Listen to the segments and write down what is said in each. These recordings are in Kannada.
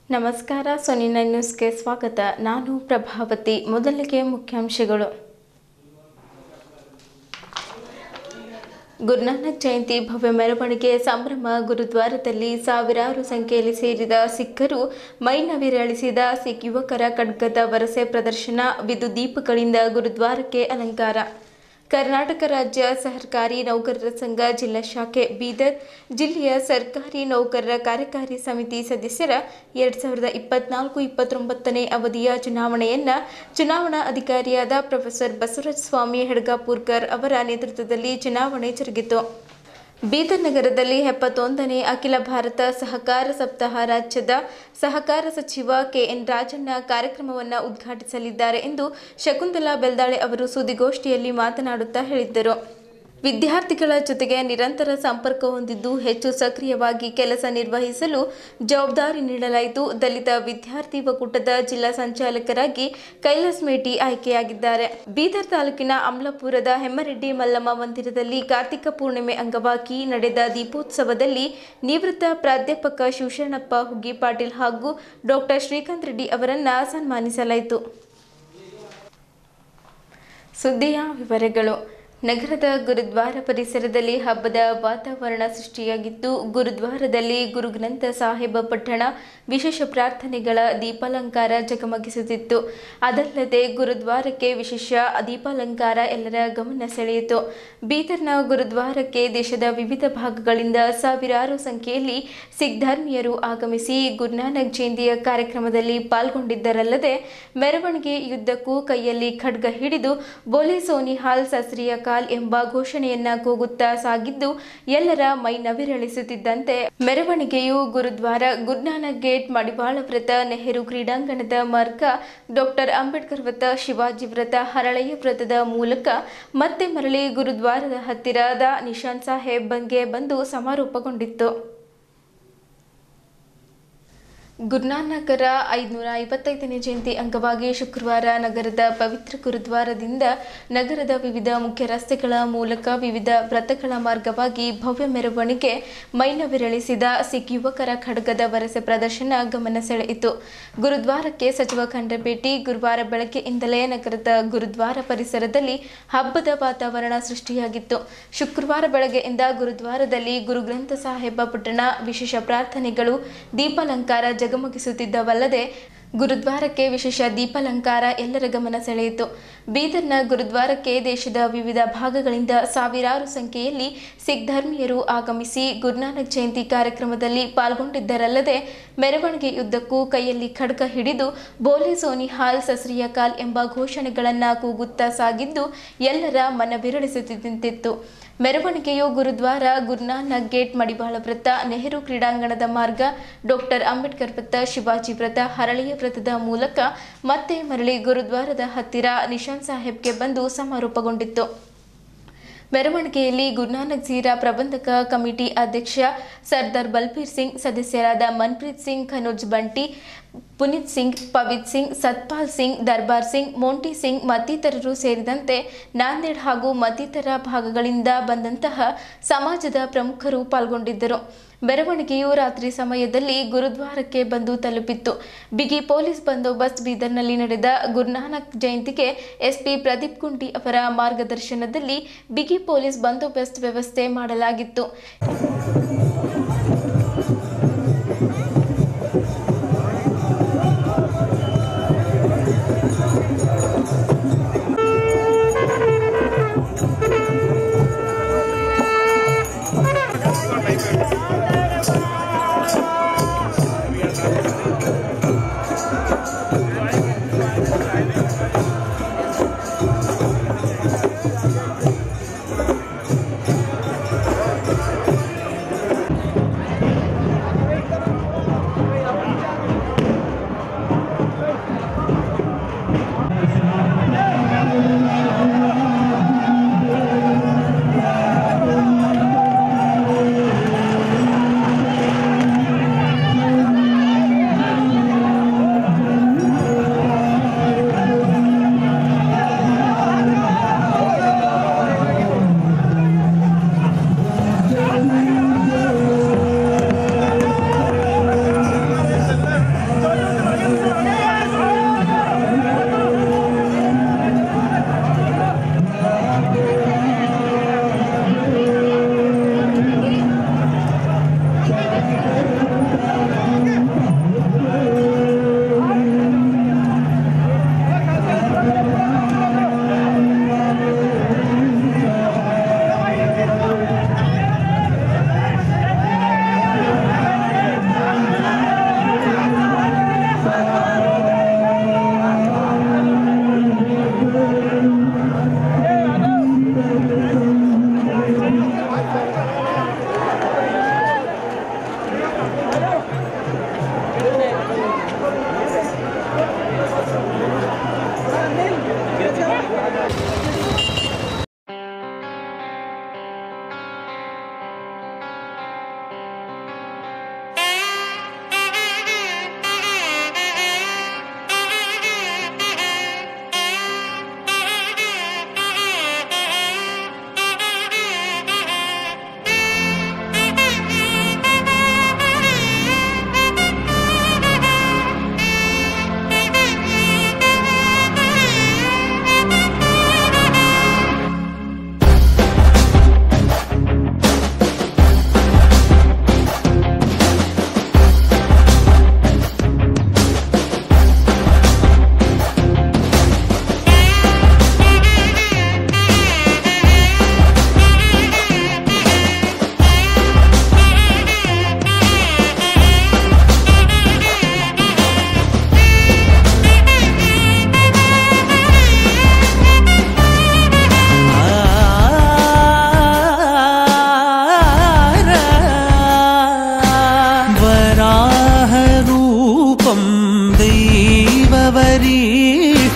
ನಮಸ್ಕಾರ ಸೊನಿನ ನ್ಯೂಸ್ಗೆ ಸ್ವಾಗತ ನಾನು ಪ್ರಭಾವತಿ ಮೊದಲಿಗೆ ಮುಖ್ಯಾಂಶಗಳು ಗುರುನಾನಕ್ ಜಯಂತಿ ಭವ್ಯ ಮೆರವಣಿಗೆ ಸಂಭ್ರಮ ಗುರುದ್ವಾರದಲ್ಲಿ ಸಾವಿರಾರು ಸಂಖ್ಯೆಯಲ್ಲಿ ಸೇರಿದ ಸಿಖ್ಖರು ಮೈನವಿರಳಿಸಿದ ಸಿಖ್ ಯುವಕರ ಖಡ್ಗದ ವರಸೆ ಪ್ರದರ್ಶನ ವಿದ್ಯುತ್ ದೀಪಗಳಿಂದ ಗುರುದ್ವಾರಕ್ಕೆ ಅಲಂಕಾರ ಕರ್ನಾಟಕ ರಾಜ್ಯ ಸಹಕಾರಿ ನೌಕರರ ಸಂಘ ಜಿಲ್ಲಾ ಶಾಖೆ ಬೀದರ್ ಜಿಲ್ಲೆಯ ಸರ್ಕಾರಿ ನೌಕರರ ಕಾರ್ಯಕಾರಿ ಸಮಿತಿ ಸದಸ್ಯರ ಎರಡ್ ಸಾವಿರದ ಇಪ್ಪತ್ನಾಲ್ಕು ಇಪ್ಪತ್ತೊಂಬತ್ತನೇ ಅವಧಿಯ ಚುನಾವಣೆಯನ್ನ ಚುನಾವಣಾ ಅಧಿಕಾರಿಯಾದ ಪ್ರೊಫೆಸರ್ ಬಸವರಾಜ ಸ್ವಾಮಿ ಹೆಡ್ಗಾಪುರ್ಕರ್ ಅವರ ನೇತೃತ್ವದಲ್ಲಿ ಚುನಾವಣೆ ಜರುಗಿತು ಬೀದರ್ ನಗರದಲ್ಲಿ ಎಪ್ಪತ್ತೊಂದನೇ ಅಖಿಲ ಭಾರತ ಸಹಕಾರ ಸಪ್ತಾಹ ರಾಜ್ಯದ ಸಹಕಾರ ಸಚಿವ ಕೆಎನ್ ರಾಜಣ್ಣ ಕಾರ್ಯಕ್ರಮವನ್ನು ಉದ್ಘಾಟಿಸಲಿದ್ದಾರೆ ಎಂದು ಶಕುಂತಲಾ ಬೆಲ್ದಾಳೆ ಅವರು ಸುದ್ದಿಗೋಷ್ಠಿಯಲ್ಲಿ ಮಾತನಾಡುತ್ತಾ ಹೇಳಿದ್ದರು ವಿದ್ಯಾರ್ಥಿಗಳ ಜೊತೆಗೆ ನಿರಂತರ ಸಂಪರ್ಕ ಹೊಂದಿದ್ದು ಹೆಚ್ಚು ಸಕ್ರಿಯವಾಗಿ ಕೆಲಸ ನಿರ್ವಹಿಸಲು ಜವಾಬ್ದಾರಿ ನೀಡಲಾಯಿತು ದಲಿತ ವಿದ್ಯಾರ್ಥಿ ಒಕ್ಕೂಟದ ಜಿಲ್ಲಾ ಸಂಚಾಲಕರಾಗಿ ಕೈಲಾಸ್ ಮೇಟಿ ಆಯ್ಕೆಯಾಗಿದ್ದಾರೆ ಬೀದರ್ ತಾಲೂಕಿನ ಅಮ್ಲಾಪುರದ ಹೆಮ್ಮರೆಡ್ಡಿ ಮಲ್ಲಮ್ಮ ಮಂದಿರದಲ್ಲಿ ಕಾರ್ತಿಕ ಪೂರ್ಣಿಮೆ ಅಂಗವಾಗಿ ನಡೆದ ದೀಪೋತ್ಸವದಲ್ಲಿ ನಿವೃತ್ತ ಪ್ರಾಧ್ಯಾಪಕ ಶಿವಶರಣಪ್ಪ ಹುಗ್ಗಿ ಪಾಟೀಲ್ ಹಾಗೂ ಡಾಕ್ಟರ್ ಶ್ರೀಕಾಂತ್ ರೆಡ್ಡಿ ಅವರನ್ನ ಸನ್ಮಾನಿಸಲಾಯಿತು ಸುದ್ದಿಯ ವಿವರಗಳು ನಗರದ ಗುರುದ್ವಾರ ಪರಿಸರದಲ್ಲಿ ಹಬ್ಬದ ವಾತಾವರಣ ಸೃಷ್ಟಿಯಾಗಿದ್ದು ಗುರುದ್ವಾರದಲ್ಲಿ ಗುರುಗ್ರಂಥ ಸಾಹೇಬ ಪಟ್ಟಣ ವಿಶೇಷ ಪ್ರಾರ್ಥನೆಗಳ ದೀಪಾಲಂಕಾರ ಜಗಮಗಿಸುತ್ತಿತ್ತು ಅದಲ್ಲದೆ ಗುರುದ್ವಾರಕ್ಕೆ ವಿಶೇಷ ದೀಪಾಲಂಕಾರ ಎಲ್ಲರ ಗಮನ ಸೆಳೆಯಿತು ಬೀದರ್ನ ಗುರುದ್ವಾರಕ್ಕೆ ದೇಶದ ವಿವಿಧ ಭಾಗಗಳಿಂದ ಸಾವಿರಾರು ಸಂಖ್ಯೆಯಲ್ಲಿ ಸಿಖ್ ಧರ್ಮೀಯರು ಆಗಮಿಸಿ ಗುರುನಾನಕ್ ಜಯಂತಿಯ ಕಾರ್ಯಕ್ರಮದಲ್ಲಿ ಪಾಲ್ಗೊಂಡಿದ್ದರಲ್ಲದೆ ಮೆರವಣಿಗೆಯುದ್ದಕ್ಕೂ ಕೈಯಲ್ಲಿ ಖಡ್ಗ ಹಿಡಿದು ಬೋಲೆ ಸೋನಿಹಾಲ್ ಸಸ್ರಿಯ ಕಾಲ್ ಎಂಬ ಘೋಷಣೆಯನ್ನ ಕೂಗುತ್ತಾ ಸಾಗಿದ್ದು ಎಲ್ಲರ ಮೈ ನವಿರಳಿಸುತ್ತಿದ್ದಂತೆ ಮೆರವಣಿಗೆಯು ಗುರುದ್ವಾರ ಗುರುನಾನಕ್ ಗೇಟ್ ಮಡಿವಾಳ ವ್ರತ ನೆಹರು ಕ್ರೀಡಾಂಗಣದ ಮಾರ್ಗ ಡಾಕ್ಟರ್ ಅಂಬೇಡ್ಕರ್ ವ್ರತ ಶಿವಾಜಿ ವ್ರತ ಹರಳೆಯ ವ್ರತದ ಮೂಲಕ ಮತ್ತೆ ಮರಳಿ ಗುರುದ್ವಾರದ ಹತ್ತಿರದ ನಿಶಾನ್ ಸಾಹೇಬ್ ಬಂಗೆ ಬಂದು ಸಮಾರೋಪಗೊಂಡಿತ್ತು ಗುರುನಾನಕರ ಐದುನೂರ ಐವತ್ತೈದನೇ ಜಯಂತಿ ಅಂಗವಾಗಿ ಶುಕ್ರವಾರ ನಗರದ ಪವಿತ್ರ ಗುರುದ್ವಾರದಿಂದ ನಗರದ ವಿವಿಧ ಮುಖ್ಯ ರಸ್ತೆಗಳ ಮೂಲಕ ವಿವಿಧ ವ್ರತಗಳ ಮಾರ್ಗವಾಗಿ ಭವ್ಯ ಮೆರವಣಿಗೆ ಮೈನವಿರಳಿಸಿದ ಸಿಖ್ ಯುವಕರ ಖಡ್ಗದ ವರಸೆ ಪ್ರದರ್ಶನ ಗಮನ ಸೆಳೆಯಿತು ಗುರುದ್ವಾರಕ್ಕೆ ಸಚಿವ ಖಂಡಪೇಟಿ ಗುರುವಾರ ಬೆಳಗ್ಗೆಯಿಂದಲೇ ನಗರದ ಗುರುದ್ವಾರ ಪರಿಸರದಲ್ಲಿ ಹಬ್ಬದ ವಾತಾವರಣ ಸೃಷ್ಟಿಯಾಗಿತ್ತು ಶುಕ್ರವಾರ ಬೆಳಗ್ಗೆಯಿಂದ ಗುರುದ್ವಾರದಲ್ಲಿ ಗುರುಗ್ರಂಥ ಸಾಹೇಬ ಪುಟ್ಟಣ ವಿಶೇಷ ಪ್ರಾರ್ಥನೆಗಳು ದೀಪಾಲಂಕಾರ ಜಗಮಗಿಸುತ್ತಿದ್ದವಲ್ಲದೆ ಗುರುದ್ವಾರಕ್ಕೆ ವಿಶೇಷ ದೀಪಾಲಂಕಾರ ಎಲ್ಲರ ಗಮನ ಸೆಳೆಯಿತು ಬೀದರ್ನ ಗುರುದ್ವಾರಕ್ಕೆ ದೇಶದ ವಿವಿಧ ಭಾಗಗಳಿಂದ ಸಾವಿರಾರು ಸಂಖ್ಯೆಯಲ್ಲಿ ಸಿಖ್ ಧರ್ಮೀಯರು ಆಗಮಿಸಿ ಗುರುನಾನಕ್ ಜಯಂತಿ ಕಾರ್ಯಕ್ರಮದಲ್ಲಿ ಪಾಲ್ಗೊಂಡಿದ್ದರಲ್ಲದೆ ಮೆರವಣಿಗೆಯುದ್ದಕ್ಕೂ ಕೈಯಲ್ಲಿ ಖಡ್ಗ ಹಿಡಿದು ಬೋಲೆ ಸೋನಿಹಾಲ್ ಸಸ್ರಿಯ ಕಾಲ್ ಎಂಬ ಘೋಷಣೆಗಳನ್ನು ಕೂಗುತ್ತಾ ಸಾಗಿದ್ದು ಎಲ್ಲರ ಮನವಿರಳಿಸುತ್ತಿದ್ದಂತಿತ್ತು ಮೆರವಣಿಗೆಯು ಗುರುದ್ವಾರ ಗುರುನಾನಕ್ ಗೇಟ್ ಮಡಿವಾಳ ವೃತ್ತ ನೆಹರು ಕ್ರೀಡಾಂಗಣದ ಮಾರ್ಗ ಡಾಕ್ಟರ್ ಅಂಬೇಡ್ಕರ್ ವೃತ್ತ ಶಿವಾಜಿ ವ್ರತ ಹರಳೆಯ ವ್ರತದ ಮೂಲಕ ಮತ್ತೆ ಮರಳಿ ಗುರುದ್ವಾರದ ಹತ್ತಿರ ನಿಶಾನ್ ಸಾಹೇಬ್ಗೆ ಬಂದು ಸಮಾರೋಪಗೊಂಡಿತ್ತು ಮೆರವಣಿಗೆಯಲ್ಲಿ ಗುರುನಾನಕ್ ಜೀರಾ ಪ್ರಬಂಧಕ ಕಮಿಟಿ ಅಧ್ಯಕ್ಷ ಸರ್ದಾರ್ ಬಲ್ಬೀರ್ ಸಿಂಗ್ ಸದಸ್ಯರಾದ ಮನ್ಪ್ರೀತ್ ಸಿಂಗ್ ಖನೋಜ್ ಬಂಟಿ ಪುನೀತ್ ಸಿಂಗ್ ಪವಿತ್ ಸಿಂಗ್ ಸತ್ಪಾಲ್ ಸಿಂಗ್ ದರ್ಬಾರ್ ಸಿಂಗ್ ಮೋಂಟಿ ಸಿಂಗ್ ಮತ್ತಿತರರು ಸೇರಿದಂತೆ ನಾಂದೇಡ್ ಹಾಗೂ ಮತ್ತಿತರ ಭಾಗಗಳಿಂದ ಬಂದಂತಹ ಸಮಾಜದ ಪ್ರಮುಖರು ಪಾಲ್ಗೊಂಡಿದ್ದರು ಮೆರವಣಿಗೆಯು ರಾತ್ರಿ ಸಮಯದಲ್ಲಿ ಗುರುದ್ವಾರಕ್ಕೆ ಬಂದು ತಲುಪಿತ್ತು ಬಿಗಿ ಪೊಲೀಸ್ ಬಂದೋಬಸ್ತ್ ಬೀದರ್ನಲ್ಲಿ ನಡೆದ ಗುರುನಾನಕ್ ಜಯಂತಿಗೆ ಎಸ್ಪಿ ಪ್ರದೀಪ್ ಕುಂಟಿ ಅವರ ಮಾರ್ಗದರ್ಶನದಲ್ಲಿ ಬಿಗಿ ಪೊಲೀಸ್ ಬಂದೋಬಸ್ತ್ ವ್ಯವಸ್ಥೆ ಮಾಡಲಾಗಿತ್ತು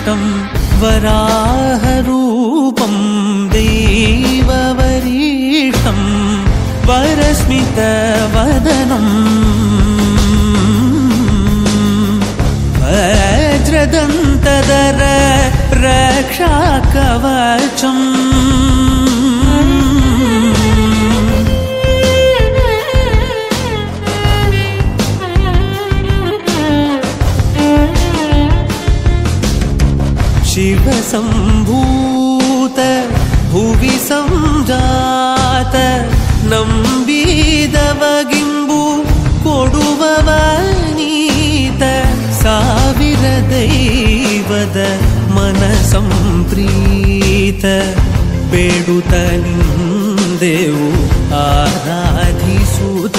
वसिष्ठं वराहरूपं दैववरीष्ठं वरस्मितवदनम् वज्रदन्तदर रक्षाकवचम् शिवसम्भूत भुवि सञ्जात ನಂಬಿದವಗಿಂಬು ಕೊಡುವವನೀತ ಸಾವಿರ ದೈವದ ಮನ ಸಂಪ್ರೀತ ಬೇಡುತ್ತ ನಿಂದೆವು ಆರಾಧಿಸುತ್ತ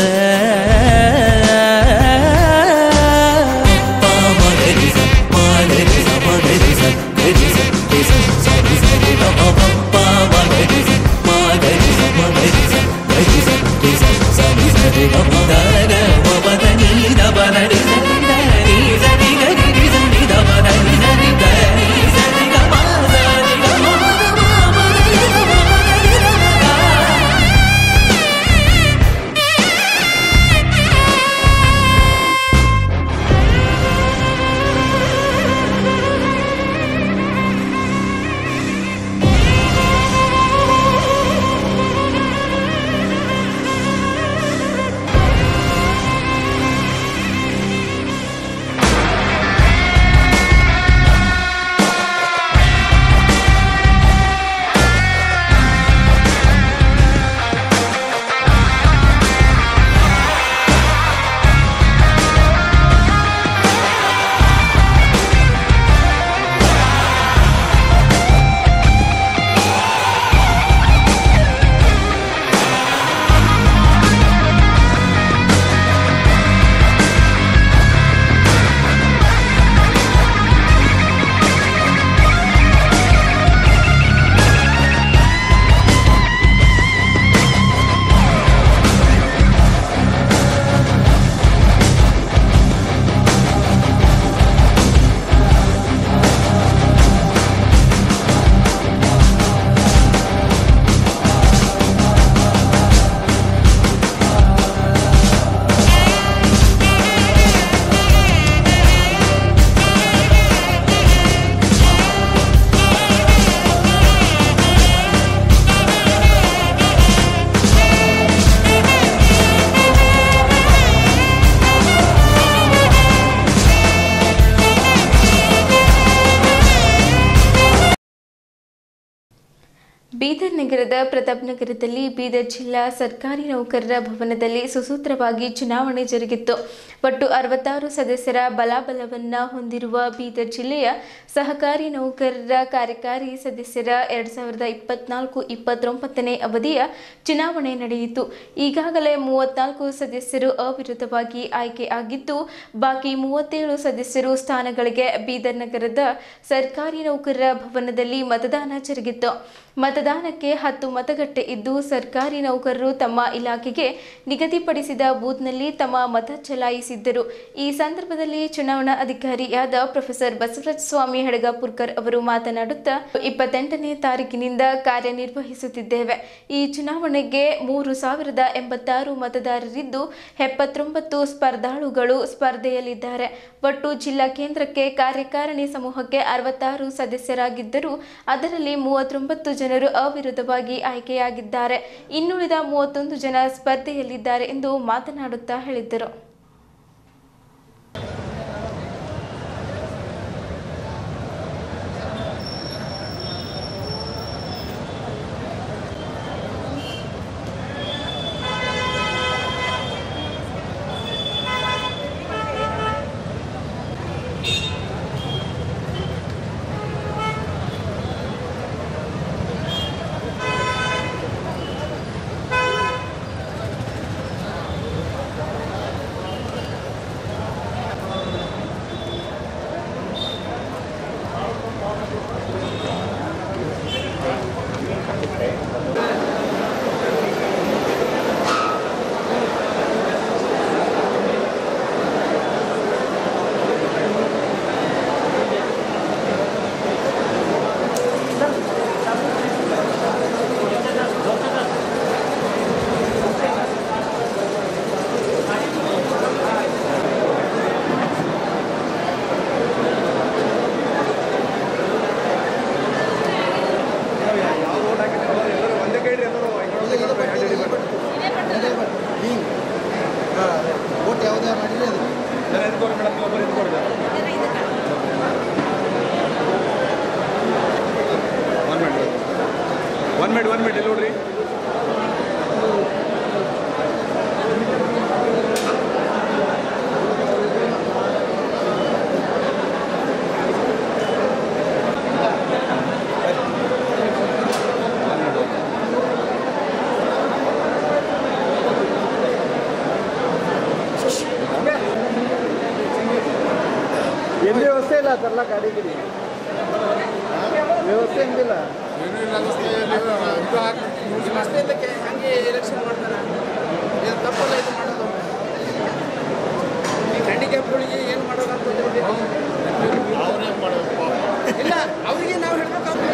ಬೀದರ್ ನಗರದ ಪ್ರತಾಪ್ ನಗರದಲ್ಲಿ ಬೀದರ್ ಜಿಲ್ಲಾ ಸರ್ಕಾರಿ ನೌಕರರ ಭವನದಲ್ಲಿ ಸುಸೂತ್ರವಾಗಿ ಚುನಾವಣೆ ಜರುಗಿತ್ತು ಒಟ್ಟು ಅರವತ್ತಾರು ಸದಸ್ಯರ ಬಲಾಬಲವನ್ನ ಹೊಂದಿರುವ ಬೀದರ್ ಜಿಲ್ಲೆಯ ಸಹಕಾರಿ ನೌಕರರ ಕಾರ್ಯಕಾರಿ ಸದಸ್ಯರ ಎರಡ್ ಸಾವಿರದ ಇಪ್ಪತ್ನಾಲ್ಕು ಇಪ್ಪತ್ತೊಂಬತ್ತನೇ ಅವಧಿಯ ಚುನಾವಣೆ ನಡೆಯಿತು ಈಗಾಗಲೇ ಮೂವತ್ನಾಲ್ಕು ಸದಸ್ಯರು ಅವಿರೋಧವಾಗಿ ಆಯ್ಕೆ ಆಗಿದ್ದು ಬಾಕಿ ಮೂವತ್ತೇಳು ಸದಸ್ಯರು ಸ್ಥಾನಗಳಿಗೆ ಬೀದರ್ ನಗರದ ಸರ್ಕಾರಿ ನೌಕರರ ಭವನದಲ್ಲಿ ಮತದಾನ ಜರುಗಿತ್ತು ಮತದಾನಕ್ಕೆ ಹತ್ತು ಮತಗಟ್ಟೆ ಇದ್ದು ಸರ್ಕಾರಿ ನೌಕರರು ತಮ್ಮ ಇಲಾಖೆಗೆ ನಿಗದಿಪಡಿಸಿದ ಬೂತ್ನಲ್ಲಿ ತಮ್ಮ ಮತ ಚಲಾಯಿಸಿದ್ದರು ಈ ಸಂದರ್ಭದಲ್ಲಿ ಚುನಾವಣಾ ಅಧಿಕಾರಿಯಾದ ಪ್ರೊಫೆಸರ್ ಬಸವರಾಜ ಸ್ವಾಮಿ ಹಡಗಾಪುರ್ಕರ್ ಅವರು ಮಾತನಾಡುತ್ತಾ ಇಪ್ಪತ್ತೆಂಟನೇ ತಾರೀಕಿನಿಂದ ಕಾರ್ಯನಿರ್ವಹಿಸುತ್ತಿದ್ದೇವೆ ಈ ಚುನಾವಣೆಗೆ ಮೂರು ಸಾವಿರದ ಎಂಬತ್ತಾರು ಮತದಾರರಿದ್ದು ಎಪ್ಪತ್ತೊಂಬತ್ತು ಸ್ಪರ್ಧಾಳುಗಳು ಸ್ಪರ್ಧೆಯಲ್ಲಿದ್ದಾರೆ ಒಟ್ಟು ಜಿಲ್ಲಾ ಕೇಂದ್ರಕ್ಕೆ ಕಾರ್ಯಕಾರಿಣಿ ಸಮೂಹಕ್ಕೆ ಅರವತ್ತಾರು ಸದಸ್ಯರಾಗಿದ್ದರೂ ಅದರಲ್ಲಿ ಮೂವತ್ತೊಂಬತ್ತು ಜನರು ಅವಿರೋಧವಾಗಿ ಆಯ್ಕೆಯಾಗಿದ್ದಾರೆ ಇನ್ನುಳಿದ ಮೂವತ್ತೊಂದು ಜನ ಸ್ಪರ್ಧೆಯಲ್ಲಿದ್ದಾರೆ ಎಂದು ಮಾತನಾಡುತ್ತಾ ಹೇಳಿದ್ದರು ತೋರಿ ಮೇಡಮ್ ನೀವು ಒಬ್ಬರು ಇದ್ಕೊಡ್ರಿ one minute one minute one minute ಇಲ್ಲಿ ನೋಡ್ರಿ ಎಲ್ಲಿ ವ್ಯವಸ್ಥೆ ಇಲ್ಲ ಅದೆಲ್ಲ ಗಾಡಿಗೆ ವ್ಯವಸ್ಥೆ ಏನಿಲ್ಲ ಹಂಗೆ ಎಲೆಕ್ಷನ್ ಮಾಡ್ತಾರೆ ಇದು ತಪ್ಪಲ್ಲ ಇದು ಮಾಡೋದು ಈ ಹ್ಯಾಂಡಿಕ್ಯಾಪ್ಗಳಿಗೆ ಏನು ಮಾಡೋದು ಅಂತ ಇಲ್ಲ ಅವರಿಗೆ ನಾವು ಹೇಳ್ಬೇಕಾಗ್ತದೆ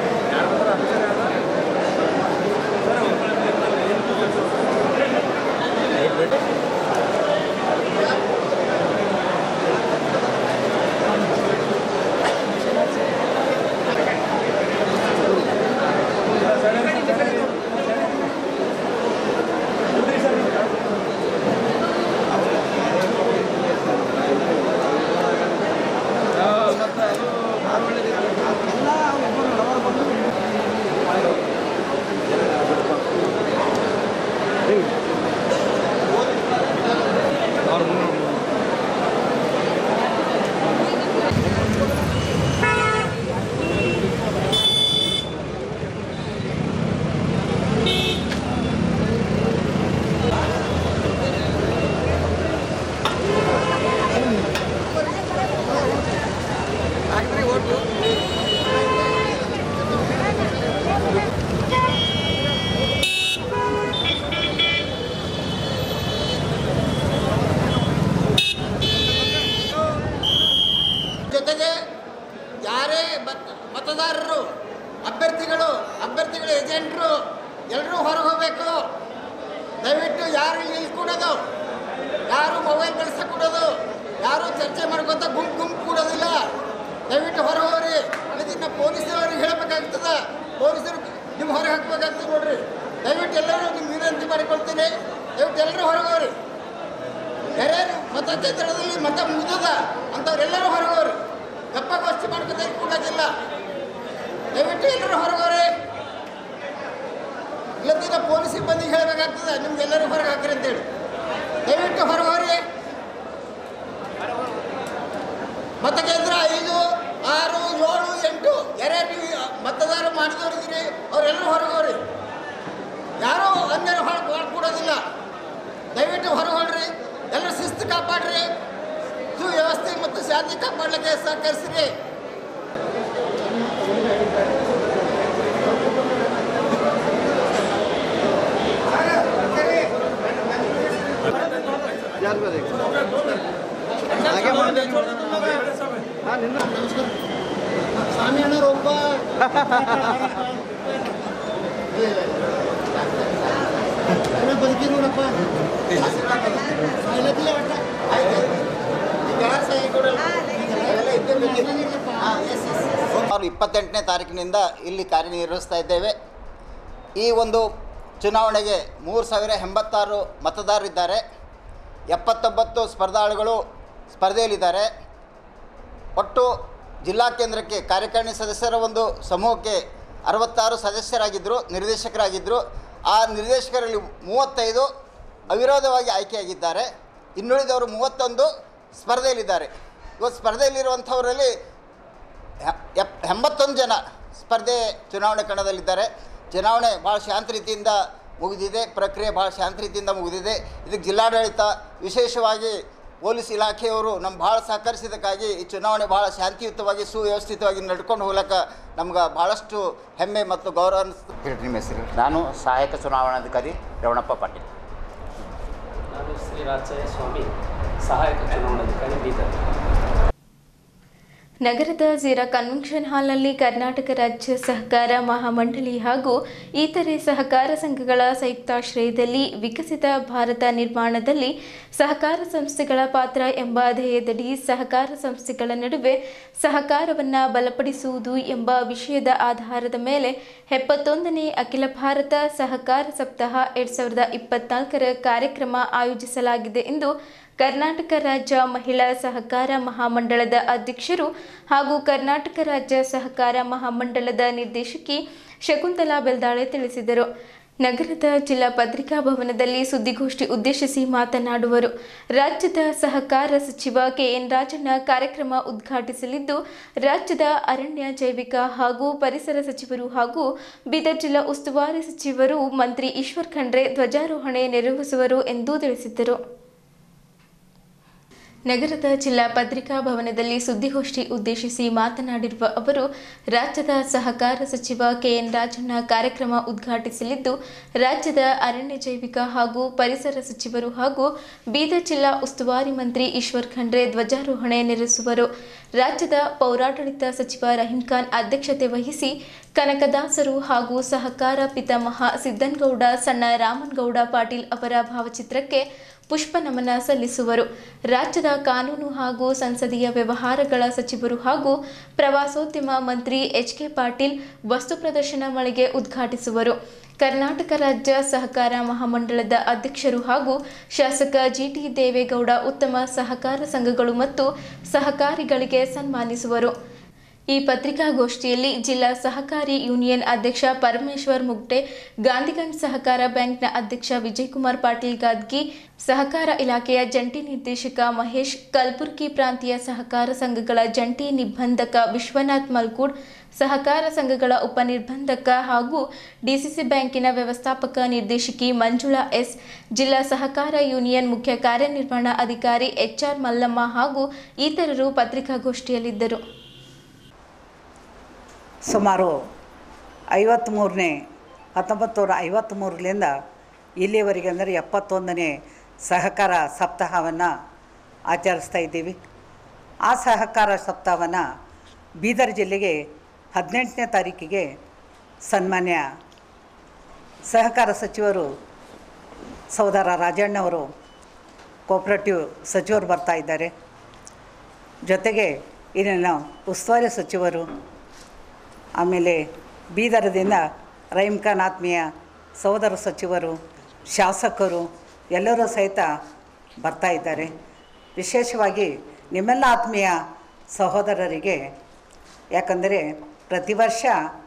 ಜೊತೆಗೆ ಯಾರೇ ಮತ ಮತದಾರರು ಅಭ್ಯರ್ಥಿಗಳು ಅಭ್ಯರ್ಥಿಗಳ ಏಜೆಂಟ್ರು ಎಲ್ಲರೂ ಹೊರಗೆ ಹೋಗಬೇಕು ದಯವಿಟ್ಟು ಯಾರು ಇಲ್ಲಿ ನಿಲ್ಕೊಡೋದು ಯಾರು ಮೊಬೈಲ್ ಬಳಸ ಕೊಡೋದು ಯಾರು ಚರ್ಚೆ ಮಾಡ್ಕೊತ ಗುಂಪು ಗುಂಪು ಕೂಡೋದಿಲ್ಲ ದಯವಿಟ್ಟು ಹೊರಗೆ ಹೋಗ್ರಿ ಇದನ್ನ ಪೊಲೀಸರವ್ರಿಗೆ ಹೇಳಬೇಕಾಗ್ತದೆ ಪೊಲೀಸರು ನೀವು ಹೊರಗೆ ಹಾಕ್ಬೇಕಾಗ್ತದೆ ನೋಡ್ರಿ ದಯವಿಟ್ಟು ಎಲ್ಲರೂ ನಿಮ್ಮ ವಿನಂತಿ ಮಾಡಿಕೊಳ್ತೀನಿ ದಯವಿಟ್ಟು ಎಲ್ಲರೂ ಹೊರಗೆ ಹೋಗ್ರಿ ಯಾರ್ಯಾರು ಮತಕ್ಷೇತ್ರದಲ್ಲಿ ಮತ ಮುಗಿದದ ಅಂಥವ್ರೆಲ್ಲರೂ ಹೊರಗೋರಿ ಗಪ್ಪಗೋಷ್ಠಿ ಮಾಡ್ಕೊತ ಕೂಡೋದಿಲ್ಲ ದಯವಿಟ್ಟು ಎಲ್ಲರೂ ಹೊರಗೋರಿ ಇಲ್ಲದಿದ್ದ ಪೊಲೀಸ್ ಸಿಬ್ಬಂದಿಗೆ ಹೇಳಬೇಕಾಗ್ತದೆ ನಿಮ್ಗೆಲ್ಲರೂ ಹೊರಗೆ ಹಾಕ್ರಿ ಅಂತೇಳಿ ದಯವಿಟ್ಟು ಹೊರಗೋರಿ ಮತಕೇಂದ್ರ ಐದು ಆರು ಏಳು ಎಂಟು ಯಾರ್ಯಾರು ನೀವು ಮತದಾರ ಮಾಡಿದವ್ರಿದ್ದೀರಿ ಅವರೆಲ್ಲರೂ ಹೊರಗೋರಿ ಯಾರೂ ಅನ್ಯರು ಹೊರಗೆ ಕೂಡೋದಿಲ್ಲ ದಯವಿಟ್ಟು ಹೊರಗೊಳ್ರಿ ಎಲ್ಲರೂ ಶಿಸ್ತು ಕಾಪಾಡ್ರಿ ಸುವ್ಯವಸ್ಥೆ ಮತ್ತು ಶಾಂತಿ ಕಾಪಾಡಲಿಕ್ಕೆ ಸಹಕರಿಸ್ರಿ ಯಾರು ಬೇಕು ಹಾಗೆ ಮಾಡಿ ಹಾಂ ನಿನ್ನ ಸ್ವಾಮಿ ಅಣ್ಣರು ಒಬ್ಬ ಬದುಕಿ ನೋಡಪ್ಪ ಸಾಯ್ಲತ್ತಿಲ್ಲ ಒಟ್ಟ. ಆಯ್ತು. ಈಗ ಯಾರ್ ಸಹಿ ಕೊಡಲ್ಲ? ಅವೆಲ್ಲ ಇದ್ದೇ ಬೇಕಿತ್ತು. ಹಾ, yes, yes, yes. ಸುಮಾರು ಇಪ್ಪತ್ತೆಂಟನೇ ತಾರೀಕಿನಿಂದ ಇಲ್ಲಿ ಕಾರ್ಯನಿರ್ವಹಿಸ್ತಾ ಇದ್ದೇವೆ ಈ ಒಂದು ಚುನಾವಣೆಗೆ ಮೂರು ಸಾವಿರ ಎಂಬತ್ತಾರು ಮತದಾರರಿದ್ದಾರೆ ಎಪ್ಪತ್ತೊಂಬತ್ತು ಸ್ಪರ್ಧಾಳುಗಳು ಸ್ಪರ್ಧೆಯಲ್ಲಿದ್ದಾರೆ ಒಟ್ಟು ಜಿಲ್ಲಾ ಕೇಂದ್ರಕ್ಕೆ ಕಾರ್ಯಕಾರಿಣಿ ಸದಸ್ಯರ ಒಂದು ಸಮೂಹಕ್ಕೆ ಅರವತ್ತಾರು ಸದಸ್ಯರಾಗಿದ್ದರು ನಿರ್ದೇಶಕರಾಗಿದ್ದರು ಆ ನಿರ್ದೇಶಕರಲ್ಲಿ ಮೂವತ್ತೈದು ಅವಿರೋಧವಾಗಿ ಆಯ್ಕೆಯಾಗಿದ್ದಾರೆ ಇನ್ನುಳಿದವರು ಮೂವತ್ತೊಂದು ಸ್ಪರ್ಧೆಯಲ್ಲಿದ್ದಾರೆ ಇವತ್ತು ಸ್ಪರ್ಧೆಯಲ್ಲಿರುವಂಥವರಲ್ಲಿ ಎ- ಎಪ್- ಎಂಬತ್ತೊಂದು ಜನ ಸ್ಪರ್ಧೆ ಚುನಾವಣೆ ಕಣದಲ್ಲಿದ್ದಾರೆ ಚುನಾವಣೆ ಭಾಳ ಶಾಂತ ರೀತಿಯಿಂದ ಮುಗಿದಿದೆ ಪ್ರಕ್ರಿಯೆ ಭಾಳ ಶಾಂತ ರೀತಿಯಿಂದ ಮುಗಿದಿದೆ ಇದಕ್ಕೆ ಜಿಲ್ಲಾಡಳಿತ ವಿಶೇಷವಾಗಿ ಪೊಲೀಸ್ ಇಲಾಖೆಯವರು ನಮ್ಗೆ ಭಾಳ ಸಹಕರಿಸಿದ್ದಕ್ಕಾಗಿ ಈ ಚುನಾವಣೆ ಭಾಳ ಶಾಂತಿಯುತವಾಗಿ ಸುವ್ಯವಸ್ಥಿತವಾಗಿ ನಡ್ಕೊಂಡು ಹೋಗ್ಲಿಕ್ಕೆ ನಮ್ಗೆ ಭಾಳಷ್ಟು ಹೆಮ್ಮೆ ಮತ್ತು ಗೌರವ ಅನಿಸ್ತು ಹೇಳಿ ನಿಮ್ಮ ಹೆಸರು ನಾನು ಸಹಾಯಕ ಚುನಾವಣಾಧಿಕಾರಿ ರವಣಪ್ಪ ಪಾಟೀಲ್ ನಾನು ಶ್ರೀ ರಾಜಯ್ಯ ಸ್ವಾಮಿ ಸಹಾಯಕ ಚುನಾವಣಾಧಿಕಾರಿ ಬೀದರ್ ನಗರದ ಝೀರಾ ಕನ್ವೆನ್ಷನ್ ಹಾಲ್ನಲ್ಲಿ ಕರ್ನಾಟಕ ರಾಜ್ಯ ಸಹಕಾರ ಮಹಾಮಂಡಳಿ ಹಾಗೂ ಇತರೆ ಸಹಕಾರ ಸಂಘಗಳ ಸಂಯುಕ್ತಾಶ್ರಯದಲ್ಲಿ ವಿಕಸಿತ ಭಾರತ ನಿರ್ಮಾಣದಲ್ಲಿ ಸಹಕಾರ ಸಂಸ್ಥೆಗಳ ಪಾತ್ರ ಎಂಬ ಧ್ಯೇಯದಡಿ ಸಹಕಾರ ಸಂಸ್ಥೆಗಳ ನಡುವೆ ಸಹಕಾರವನ್ನು ಬಲಪಡಿಸುವುದು ಎಂಬ ವಿಷಯದ ಆಧಾರದ ಮೇಲೆ ಎಪ್ಪತ್ತೊಂದನೇ ಅಖಿಲ ಭಾರತ ಸಹಕಾರ ಸಪ್ತಾಹ ಎರಡು ಸಾವಿರದ ಇಪ್ಪತ್ನಾಲ್ಕರ ಕಾರ್ಯಕ್ರಮ ಆಯೋಜಿಸಲಾಗಿದೆ ಎಂದು ಕರ್ನಾಟಕ ರಾಜ್ಯ ಮಹಿಳಾ ಸಹಕಾರ ಮಹಾಮಂಡಳದ ಅಧ್ಯಕ್ಷರು ಹಾಗೂ ಕರ್ನಾಟಕ ರಾಜ್ಯ ಸಹಕಾರ ಮಹಾಮಂಡಳದ ನಿರ್ದೇಶಕಿ ಶಕುಂತಲಾ ಬೆಲ್ದಾಳೆ ತಿಳಿಸಿದರು ನಗರದ ಜಿಲ್ಲಾ ಪತ್ರಿಕಾ ಭವನದಲ್ಲಿ ಸುದ್ದಿಗೋಷ್ಠಿ ಉದ್ದೇಶಿಸಿ ಮಾತನಾಡುವರು ರಾಜ್ಯದ ಸಹಕಾರ ಸಚಿವ ಕೆಎನ್ ರಾಜಣ್ಣ ಕಾರ್ಯಕ್ರಮ ಉದ್ಘಾಟಿಸಲಿದ್ದು ರಾಜ್ಯದ ಅರಣ್ಯ ಜೈವಿಕ ಹಾಗೂ ಪರಿಸರ ಸಚಿವರು ಹಾಗೂ ಬೀದರ್ ಜಿಲ್ಲಾ ಉಸ್ತುವಾರಿ ಸಚಿವರು ಮಂತ್ರಿ ಈಶ್ವರ್ ಖಂಡ್ರೆ ಧ್ವಜಾರೋಹಣೆ ನೆರವೇರಿಸುವರು ಎಂದು ತಿಳಿಸಿದರು ನಗರದ ಜಿಲ್ಲಾ ಪತ್ರಿಕಾ ಭವನದಲ್ಲಿ ಸುದ್ದಿಗೋಷ್ಠಿ ಉದ್ದೇಶಿಸಿ ಮಾತನಾಡಿರುವ ಅವರು ರಾಜ್ಯದ ಸಹಕಾರ ಸಚಿವ ಕೆಎನ್ ರಾಜಣ್ಣ ಕಾರ್ಯಕ್ರಮ ಉದ್ಘಾಟಿಸಲಿದ್ದು ರಾಜ್ಯದ ಅರಣ್ಯ ಜೈವಿಕ ಹಾಗೂ ಪರಿಸರ ಸಚಿವರು ಹಾಗೂ ಬೀದರ್ ಜಿಲ್ಲಾ ಉಸ್ತುವಾರಿ ಮಂತ್ರಿ ಈಶ್ವರ್ ಖಂಡ್ರೆ ಧ್ವಜಾರೋಹಣೆ ನೆರವೇರಿಸುವರು ರಾಜ್ಯದ ಪೌರಾಡಳಿತ ಸಚಿವ ರಹೀಂ ಖಾನ್ ಅಧ್ಯಕ್ಷತೆ ವಹಿಸಿ ಕನಕದಾಸರು ಹಾಗೂ ಸಹಕಾರ ಪಿತಾಮಹ ಸಿದ್ದನಗೌಡ ಸಣ್ಣ ರಾಮನಗೌಡ ಪಾಟೀಲ್ ಅವರ ಭಾವಚಿತ್ರಕ್ಕೆ ಪುಷ್ಪ ನಮನ ಸಲ್ಲಿಸುವರು ರಾಜ್ಯದ ಕಾನೂನು ಹಾಗೂ ಸಂಸದೀಯ ವ್ಯವಹಾರಗಳ ಸಚಿವರು ಹಾಗೂ ಪ್ರವಾಸೋದ್ಯಮ ಮಂತ್ರಿ ಎಚ್ ಕೆ ಪಾಟೀಲ್ ವಸ್ತು ಪ್ರದರ್ಶನ ಮಳಿಗೆ ಉದ್ಘಾಟಿಸುವರು ಕರ್ನಾಟಕ ರಾಜ್ಯ ಸಹಕಾರ ಮಹಾಮಂಡಳದ ಅಧ್ಯಕ್ಷರು ಹಾಗೂ ಶಾಸಕ ಜಿಟಿ ದೇವೇಗೌಡ ಉತ್ತಮ ಸಹಕಾರ ಸಂಘಗಳು ಮತ್ತು ಸಹಕಾರಿಗಳಿಗೆ ಸನ್ಮಾನಿಸುವರು ಈ ಪತ್ರಿಕಾಗೋಷ್ಠಿಯಲ್ಲಿ ಜಿಲ್ಲಾ ಸಹಕಾರಿ ಯೂನಿಯನ್ ಅಧ್ಯಕ್ಷ ಪರಮೇಶ್ವರ್ ಮುಗ್ಟೆ ಗಾಂಧಿಗಂಜ್ ಸಹಕಾರ ಬ್ಯಾಂಕ್ನ ಅಧ್ಯಕ್ಷ ವಿಜಯಕುಮಾರ್ ಪಾಟೀಲ್ ಗಾದ್ಗಿ ಸಹಕಾರ ಇಲಾಖೆಯ ಜಂಟಿ ನಿರ್ದೇಶಕ ಮಹೇಶ್ ಕಲಬುರ್ಗಿ ಪ್ರಾಂತೀಯ ಸಹಕಾರ ಸಂಘಗಳ ಜಂಟಿ ನಿಬಂಧಕ ವಿಶ್ವನಾಥ್ ಮಲ್ಕೂಡ್ ಸಹಕಾರ ಸಂಘಗಳ ಉಪನಿರ್ಬಂಧಕ ಹಾಗೂ ಡಿಸಿಸಿ ಬ್ಯಾಂಕಿನ ವ್ಯವಸ್ಥಾಪಕ ನಿರ್ದೇಶಕಿ ಮಂಜುಳಾ ಎಸ್ ಜಿಲ್ಲಾ ಸಹಕಾರ ಯೂನಿಯನ್ ಮುಖ್ಯ ಕಾರ್ಯನಿರ್ವಹಣಾ ಅಧಿಕಾರಿ ಎಚ್ಆರ್ ಮಲ್ಲಮ್ಮ ಹಾಗೂ ಇತರರು ಪತ್ರಿಕಾಗೋಷ್ಠಿಯಲ್ಲಿದ್ದರು ಸುಮಾರು ಐವತ್ತ್ಮೂರನೇ ಹತ್ತೊಂಬತ್ತು ನೂರ ಐವತ್ತ್ಮೂರರಿಂದ ಇಲ್ಲಿಯವರೆಗೆ ಅಂದರೆ ಎಪ್ಪತ್ತೊಂದನೇ ಸಹಕಾರ ಸಪ್ತಾಹವನ್ನು ಆಚರಿಸ್ತಾ ಇದ್ದೀವಿ ಆ ಸಹಕಾರ ಸಪ್ತಾಹವನ್ನು ಬೀದರ್ ಜಿಲ್ಲೆಗೆ ಹದಿನೆಂಟನೇ ತಾರೀಕಿಗೆ ಸನ್ಮಾನ್ಯ ಸಹಕಾರ ಸಚಿವರು ಸೋದರ ರಾಜಣ್ಣವರು ಕೋಪ್ರೇಟಿವ್ ಸಚಿವರು ಬರ್ತಾ ಇದ್ದಾರೆ ಜೊತೆಗೆ ಇಲ್ಲಿನ ಉಸ್ತುವಾರಿ ಸಚಿವರು ಆಮೇಲೆ ಬೀದರದಿಂದ ರಹೀಮ್ ಖಾನ್ ಆತ್ಮೀಯ ಸಹೋದರ ಸಚಿವರು ಶಾಸಕರು ಎಲ್ಲರೂ ಸಹಿತ ಬರ್ತಾ ಇದ್ದಾರೆ ವಿಶೇಷವಾಗಿ ನಿಮ್ಮೆಲ್ಲ ಆತ್ಮೀಯ ಸಹೋದರರಿಗೆ ಯಾಕಂದರೆ ಪ್ರತಿ ವರ್ಷ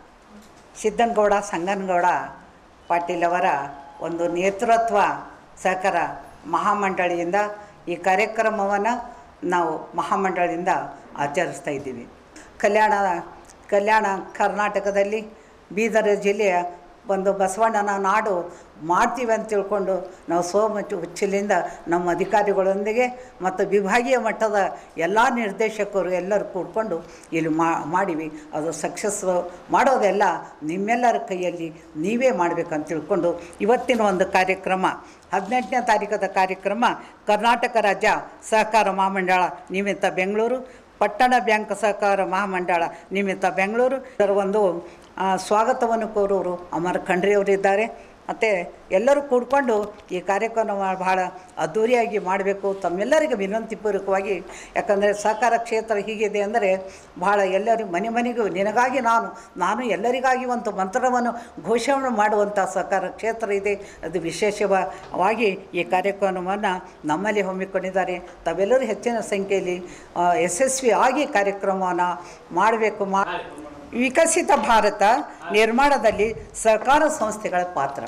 ಸಿದ್ದನಗೌಡ ಸಂಗನಗೌಡ ಪಾಟೀಲ್ ಅವರ ಒಂದು ನೇತೃತ್ವ ಸಹಕಾರ ಮಹಾಮಂಡಳಿಯಿಂದ ಈ ಕಾರ್ಯಕ್ರಮವನ್ನು ನಾವು ಮಹಾಮಂಡಳದಿಂದ ಆಚರಿಸ್ತಾ ಇದ್ದೀವಿ ಕಲ್ಯಾಣ ಕಲ್ಯಾಣ ಕರ್ನಾಟಕದಲ್ಲಿ ಬೀದರ್ ಜಿಲ್ಲೆಯ ಒಂದು ಬಸವಣ್ಣನ ನಾಡು ಮಾಡ್ತೀವಿ ಅಂತ ತಿಳ್ಕೊಂಡು ನಾವು ಸೋಮಚು ಉಚ್ಚಿಲಿಂದ ನಮ್ಮ ಅಧಿಕಾರಿಗಳೊಂದಿಗೆ ಮತ್ತು ವಿಭಾಗೀಯ ಮಟ್ಟದ ಎಲ್ಲ ನಿರ್ದೇಶಕರು ಎಲ್ಲರೂ ಕೂಡ್ಕೊಂಡು ಇಲ್ಲಿ ಮಾ ಮಾಡಿವಿ ಅದು ಸಕ್ಸಸ್ ಮಾಡೋದೆಲ್ಲ ನಿಮ್ಮೆಲ್ಲರ ಕೈಯಲ್ಲಿ ನೀವೇ ಮಾಡಬೇಕಂತ ತಿಳ್ಕೊಂಡು ಇವತ್ತಿನ ಒಂದು ಕಾರ್ಯಕ್ರಮ ಹದಿನೆಂಟನೇ ತಾರೀಕದ ಕಾರ್ಯಕ್ರಮ ಕರ್ನಾಟಕ ರಾಜ್ಯ ಸಹಕಾರ ಮಹಾಮಂಡಳ ನಿಮಿತ್ತ ಬೆಂಗಳೂರು ಪಟ್ಟಣ ಬ್ಯಾಂಕ್ ಸಹಕಾರ ಮಹಾಮಂಡಳ ನಿಮಿತ್ತ ಬೆಂಗಳೂರು ಇದರ ಒಂದು ಆ, ಸ್ವಾಗತವನ್ನು ಕೋರೋರು ಅಮರ ಖಂಡ್ರೆಯವರಿದ್ದಾರೆ ಮತ್ತು ಎಲ್ಲರೂ ಕೂಡ್ಕೊಂಡು ಈ ಕಾರ್ಯಕ್ರಮ ಬಹಳ ಅದ್ಧೂರಿಯಾಗಿ ಮಾಡಬೇಕು ತಮ್ಮೆಲ್ಲರಿಗೆ ವಿನಂತಿಪೂರ್ವಕವಾಗಿ ಯಾಕಂದರೆ ಸಹಕಾರ ಕ್ಷೇತ್ರ ಹೀಗಿದೆ ಅಂದರೆ ಬಹಳ ಎಲ್ಲರಿಗೂ ಮನೆ ಮನೆಗೂ ನಿನಗಾಗಿ ನಾನು ನಾನು ಎಲ್ಲರಿಗಾಗಿ ಒಂದು ಮಂತ್ರವನ್ನು ಘೋಷಣೆ ಮಾಡುವಂಥ ಸಹಕಾರ ಕ್ಷೇತ್ರ ಇದೆ ಅದು ವಿಶೇಷವಾಗಿ ಈ ಕಾರ್ಯಕ್ರಮವನ್ನು ನಮ್ಮಲ್ಲಿ ಹಮ್ಮಿಕೊಂಡಿದ್ದಾರೆ ತಾವೆಲ್ಲರೂ ಹೆಚ್ಚಿನ ಸಂಖ್ಯೆಯಲ್ಲಿ ಆ, ಯಶಸ್ವಿ ಆಗಿ ಕಾರ್ಯಕ್ರಮವನ್ನು ಮಾಡಬೇಕು ಮಾ ವಿಕಸಿತ ಭಾರತ ನಿರ್ಮಾಣದಲ್ಲಿ ಸಹಕಾರ ಸಂಸ್ಥೆಗಳ ಪಾತ್ರ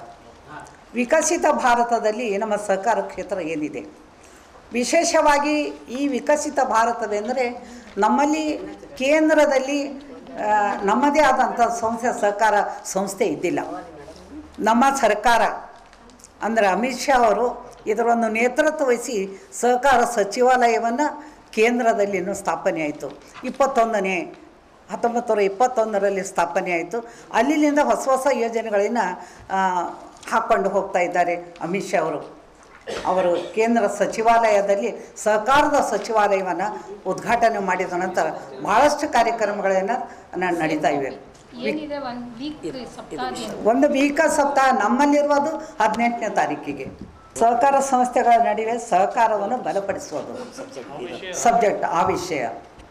ವಿಕಸಿತ ಭಾರತದಲ್ಲಿ ನಮ್ಮ ಸಹಕಾರ ಕ್ಷೇತ್ರ ಏನಿದೆ ವಿಶೇಷವಾಗಿ ಈ ವಿಕಸಿತ ಭಾರತವೆಂದರೆ ನಮ್ಮಲ್ಲಿ ಕೇಂದ್ರದಲ್ಲಿ ಆ, ನಮ್ಮದೇ ಆದಂಥ ಸಂಸ್ಥೆ ಸಹಕಾರ ಸಂಸ್ಥೆ ಇದ್ದಿಲ್ಲ ನಮ್ಮ ಸರ್ಕಾರ ಅಂದರೆ ಅಮಿತ್ ಶಾ ಅವರು ಇದರೊಂದು ನೇತೃತ್ವ ವಹಿಸಿ ಸಹಕಾರ ಸಚಿವಾಲಯವನ್ನು ಕೇಂದ್ರದಲ್ಲಿ ಇನ್ನೂ ಸ್ಥಾಪನೆ ಆಯಿತು ಇಪ್ಪತ್ತೊಂದನೇ ಹತ್ತೊಂಬತ್ತು ನೂರ ಇಪ್ಪತ್ತೊಂದರಲ್ಲಿ ಸ್ಥಾಪನೆ ಆಯಿತು ಅಲ್ಲಿಂದ ಹೊಸ ಹೊಸ ಯೋಜನೆಗಳನ್ನು ಆ, ಹಾಕ್ಕೊಂಡು ಹೋಗ್ತಾ ಇದ್ದಾರೆ ಅಮಿತ್ ಶಾ ಅವರು ಅವರು ಕೇಂದ್ರ ಸಚಿವಾಲಯದಲ್ಲಿ ಸಹಕಾರದ ಸಚಿವಾಲಯವನ್ನು ಉದ್ಘಾಟನೆ ಮಾಡಿದ ನಂತರ ಭಾಳಷ್ಟು ಕಾರ್ಯಕ್ರಮಗಳನ್ನು ನ- ನಡೀತಾ ಇವೆ ಏನಿದೆ ಒಂದು ವೀಕ್ ಸಪ್ತಾಹ ಒಂದು ವೀಕ ಸಪ್ತಾಹ ನಮ್ಮಲ್ಲಿರುವುದು ಹದಿನೆಂಟನೇ ತಾರೀಕಿಗೆ ಸಹಕಾರ ಸಂಸ್ಥೆಗಳ ನಡುವೆ ಸಹಕಾರವನ್ನು ಬಲಪಡಿಸುವುದು ಸಬ್ಜೆಕ್ಟ್ ಆ ವಿಷಯ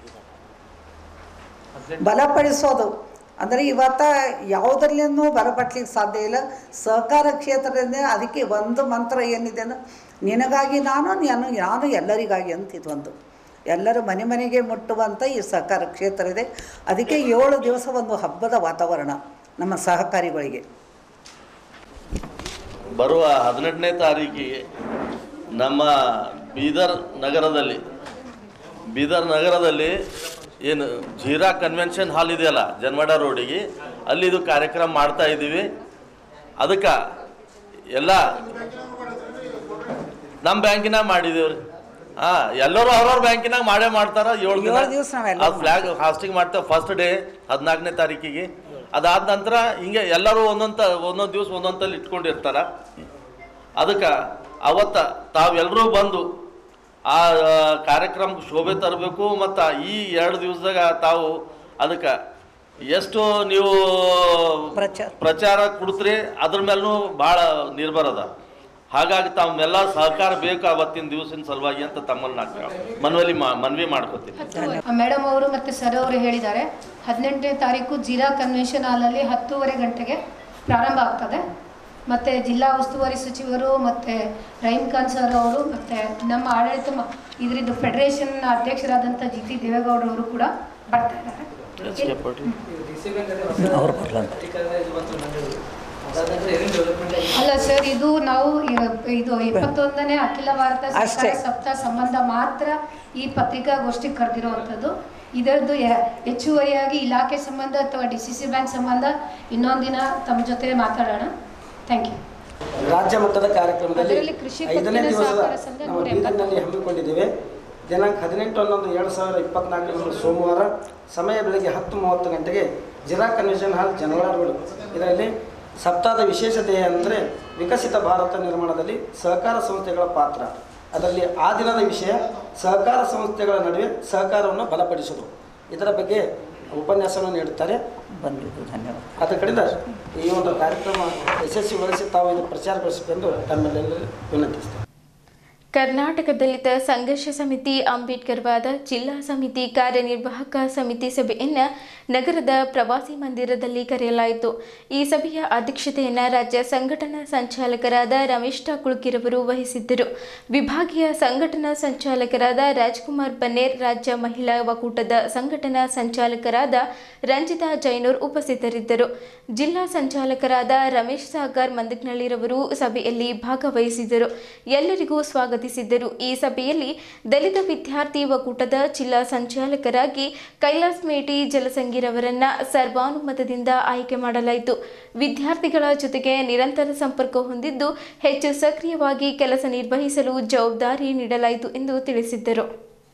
ಬಲಪಡಿಸೋದು ಅಂದರೆ ಇವತ್ತ ಯಾವುದರಲ್ಲಿಂದೂ ಬಲಪಡ್ಲಿಕ್ಕೆ ಸಾಧ್ಯ ಇಲ್ಲ ಸಹಕಾರ ಕ್ಷೇತ್ರದಿಂದ ಅದಕ್ಕೆ ಒಂದು ಮಂತ್ರ ಏನಿದೆ ಅಂದ್ರೆ ನಿನಗಾಗಿ ನಾನು ನಾನು ನಾನು ಎಲ್ಲರಿಗಾಗಿ ಅಂತ ಇದೊಂದು ಎಲ್ಲರೂ ಮನೆ ಮನೆಗೆ ಮುಟ್ಟುವಂಥ ಈ ಸಹಕಾರ ಕ್ಷೇತ್ರ ಇದೆ ಅದಕ್ಕೆ ಏಳು ದಿವಸ ಒಂದು ಹಬ್ಬದ ವಾತಾವರಣ ನಮ್ಮ ಸಹಕಾರಿಗಳಿಗೆ ಬರುವ ಹದಿನೆಂಟನೇ ತಾರೀಕಿಗೆ ನಮ್ಮ ಬೀದರ್ ನಗರದಲ್ಲಿ ಬೀದರ್ ನಗರದಲ್ಲಿ ಏನು ಜೀರಾ ಕನ್ವೆನ್ಷನ್ ಹಾಲ್ ಇದೆಯಲ್ಲ ಜನ್ಮಡ ರೋಡಿಗೆ ಅಲ್ಲಿ ಇದು ಕಾರ್ಯಕ್ರಮ ಮಾಡ್ತಾ ಇದ್ದೀವಿ ಅದಕ್ಕೆ ಎಲ್ಲ ನಮ್ಮ ಬ್ಯಾಂಕಿನಾಗ ಮಾಡಿದೇವ್ರಿ ಹಾಂ ಎಲ್ಲರೂ ಅವ್ರವ್ರ ಬ್ಯಾಂಕಿನಾಗ ಮಾಡೇ ಮಾಡ್ತಾರ ಏಳು ದಿನ ಏಳು ದಿವ್ಸ ನಾವೆಲ್ಲ ಅದು ಫ್ಲಾಗ್ ಹಾಸ್ಟಿಂಗ್ ಮಾಡ್ತೇವೆ ಫಸ್ಟ್ ಡೇ ಹದಿನಾಲ್ಕನೇ ತಾರೀಕಿಗೆ ಅದಾದ ನಂತರ ಹಿಂಗೆ ಎಲ್ಲರೂ ಒಂದೊಂದು ಒಂದೊಂದು ದಿವಸ ಒಂದೊಂದಲ್ಲಿ ಇಟ್ಕೊಂಡಿರ್ತಾರ ಅದಕ್ಕೆ ಅವತ್ತ ತಾವೆಲ್ಲರೂ ಬಂದು ಆ ಆ, ಕಾರ್ಯಕ್ರಮಕ್ಕೆ ಶೋಭೆ ತರಬೇಕು ಮತ್ತು ಈ ಎರಡು ದಿವಸದಾಗ ತಾವು ಅದಕ್ಕೆ ಎಷ್ಟು ನೀವು ಪ್ರಚಾರ ಕೊಡ್ತೀರಿ ಅದ್ರ ಮೇಲೂ ಭಾಳ ನಿರ್ಭರ ಅದ ಹಾಗಾಗಿ ತಮ್ಮೆಲ್ಲ ಸಹಕಾರ ಬೇಕು ಅವತ್ತಿನ ದಿವಸಿನ ಸಲುವಾಗಿ ಅಂತ ತಮ್ಮಲ್ಲಿ ನಾನು ಮನವಲ್ಲಿ ಮಾ ಮನವಿ ಮಾಡ್ಕೋತೀನಿ ಮೇಡಮ್ ಅವರು ಮತ್ತು ಸರ್ ಅವರು ಹೇಳಿದ್ದಾರೆ ಹದಿನೆಂಟನೇ ತಾರೀಕು ಜಿಲ್ಲಾ ಕನ್ವೆನ್ಷನ್ ಹಾಲಲ್ಲಿ ಹತ್ತೂವರೆ ಗಂಟೆಗೆ ಪ್ರಾರಂಭ ಆಗ್ತದೆ ಮತ್ತು ಜಿಲ್ಲಾ ಉಸ್ತುವಾರಿ ಸಚಿವರು ಮತ್ತು ರಹೀಮ್ ಖಾನ್ ಸರ್ ಅವರು ಮತ್ತು ನಮ್ಮ ಆಡಳಿತ ಮ- ಇದರಿಂದ ಫೆಡರೇಷನ್ ಅಧ್ಯಕ್ಷರಾದಂಥ ಜಿ ಟಿ ದೇವೇಗೌಡರವರು ಕೂಡ ಬರ್ತಾ ಇದ್ದಾರೆ ಅವ್ರು ಬರ್ಲಂತ ಅಲ್ಲ ಸರ್ ಇದು ನಾವು ಇ- ಇದು ಇಪ್ಪತ್ತೊಂದನೇ ಅಖಿಲ ಭಾರತ ಅಷ್ಟೇ. ಸರ್ಕಾರ ಸಪ್ತಾಹ ಸಂಬಂಧ ಮಾತ್ರ ಈ ಪತ್ರಿಕಾಗೋಷ್ಠಿ ಕರೆದಿರುವಂಥದ್ದು ಇದರದ್ದು ಹೆ- ಹೆಚ್ಚುವರಿಯಾಗಿ ಇಲಾಖೆ ಸಂಬಂಧ ಅಥವಾ ಡಿ ಸಿ ಸಿ ಬ್ಯಾಂಕ್ ಸಂಬಂಧ ಇನ್ನೊಂದಿನ ತಮ್ಮ ಜೊತೆ ಮಾತಾಡೋಣ ಥ್ಯಾಂಕ್ ಯು ರಾಜ್ಯ ಮಟ್ಟದ ಕಾರ್ಯಕ್ರಮದಲ್ಲಿ ಅದರಲ್ಲಿ ಕೃಷಿ ಐದನೇ ಪತ್ತಿನ ದಿವಸದ ಸಹಕಾರ ಸಂಘ ನಮ್ಮ ನೂರ ಬೀದರ್ನಲ್ಲಿ ಹಮ್ಮಿಕೊಂಡಿದ್ದೇವೆ ದಿನಾಂಕ ಹದಿನೆಂಟು ಹನ್ನೊಂದು ಎರಡು ಸಾವಿರದ ಇಪ್ಪತ್ನಾಲ್ಕರಂದು ಸೋಮವಾರ ಸಮಯ ಬೆಳಗ್ಗೆ ಹತ್ತು ಮೂವತ್ತು ಗಂಟೆಗೆ ಜಿಲ್ಲಾ ಕನ್ವೆನ್ಷನ್ ಹಾಲ್ ಜನವಾಡ ರೋಡ್ ಇದರಲ್ಲಿ ಸಪ್ತಾಹದ ವಿಶೇಷತೆ ಅಂದರೆ ವಿಕಸಿತ ಭಾರತ ನಿರ್ಮಾಣದಲ್ಲಿ ಸಹಕಾರ ಸಂಸ್ಥೆಗಳ ಪಾತ್ರ ಅದರಲ್ಲಿ ಆ ದಿನದ ವಿಷಯ ಸಹಕಾರ ಸಂಸ್ಥೆಗಳ ನಡುವೆ ಸಹಕಾರವನ್ನು ಬಲಪಡಿಸುವುದು ಇದರ ಬಗ್ಗೆ ಉಪನ್ಯಾಸವನ್ನು ನೀಡುತ್ತಾರೆ ಬಂದಿದ್ದು ಧನ್ಯವಾದ ಅದ ಕಡೆದ ಈ ಒಂದು ಕಾರ್ಯಕ್ರಮ ಯಶಸ್ವಿಗೊಳಿಸಿ ತಾವು ಇದು ಪ್ರಚಾರಗೊಳಿಸಬೇಕೆಂದು ತಮ್ಮೆಲ್ಲರೂ ವಿನಂತಿಸ್ತೇನೆ ಕರ್ನಾಟಕ ದಲಿತ ಸಂಘರ್ಷ ಸಮಿತಿ ಅಂಬೇಡ್ಕರ್ ವಾದ ಜಿಲ್ಲಾ ಸಮಿತಿ ಕಾರ್ಯನಿರ್ವಾಹಕ ಸಮಿತಿ ಸಭೆಯನ್ನು ನಗರದ ಪ್ರವಾಸಿ ಮಂದಿರದಲ್ಲಿ ಕರೆಯಲಾಯಿತು ಈ ಸಭೆಯ ಅಧ್ಯಕ್ಷತೆಯನ್ನು ರಾಜ್ಯ ಸಂಘಟನಾ ಸಂಚಾಲಕರಾದ ರಮೇಶ್ ಠಾಕುಳ್ಕಿರವರು ವಹಿಸಿದ್ದರು ವಿಭಾಗೀಯ ಸಂಘಟನಾ ಸಂಚಾಲಕರಾದ ರಾಜ್ಕುಮಾರ್ ಬನ್ನೇರ್ ರಾಜ್ಯ ಮಹಿಳಾ ಒಕ್ಕೂಟದ ಸಂಘಟನಾ ಸಂಚಾಲಕರಾದ ರಂಜಿತಾ ಜೈನೂರ್ ಉಪಸ್ಥಿತರಿದ್ದರು ಜಿಲ್ಲಾ ಸಂಚಾಲಕರಾದ ರಮೇಶ್ ಸಾಗರ್ ಮಂದಕ್ನಳ್ಳಿರವರು ಸಭೆಯಲ್ಲಿ ಭಾಗವಹಿಸಿದರು ಎಲ್ಲರಿಗೂ ಸ್ವಾಗತಿಸಿದ್ದರು ಈ ಸಭೆಯಲ್ಲಿ ದಲಿತ ವಿದ್ಯಾರ್ಥಿ ಒಕ್ಕೂಟದ ಜಿಲ್ಲಾ ಸಂಚಾಲಕರಾಗಿ ಕೈಲಾಸ್ ಮೇಟಿ ಜಲಸಂಗಿರವರನ್ನ ಸರ್ವಾನುಮತದಿಂದ ಆಯ್ಕೆ ಮಾಡಲಾಯಿತು ವಿದ್ಯಾರ್ಥಿಗಳ ಜೊತೆಗೆ ನಿರಂತರ ಸಂಪರ್ಕ ಹೊಂದಿದ್ದು ಹೆಚ್ಚು ಸಕ್ರಿಯವಾಗಿ ಕೆಲಸ ನಿರ್ವಹಿಸಲು ಜವಾಬ್ದಾರಿ ನೀಡಲಾಯಿತು ಎಂದು ತಿಳಿಸಿದ್ದರು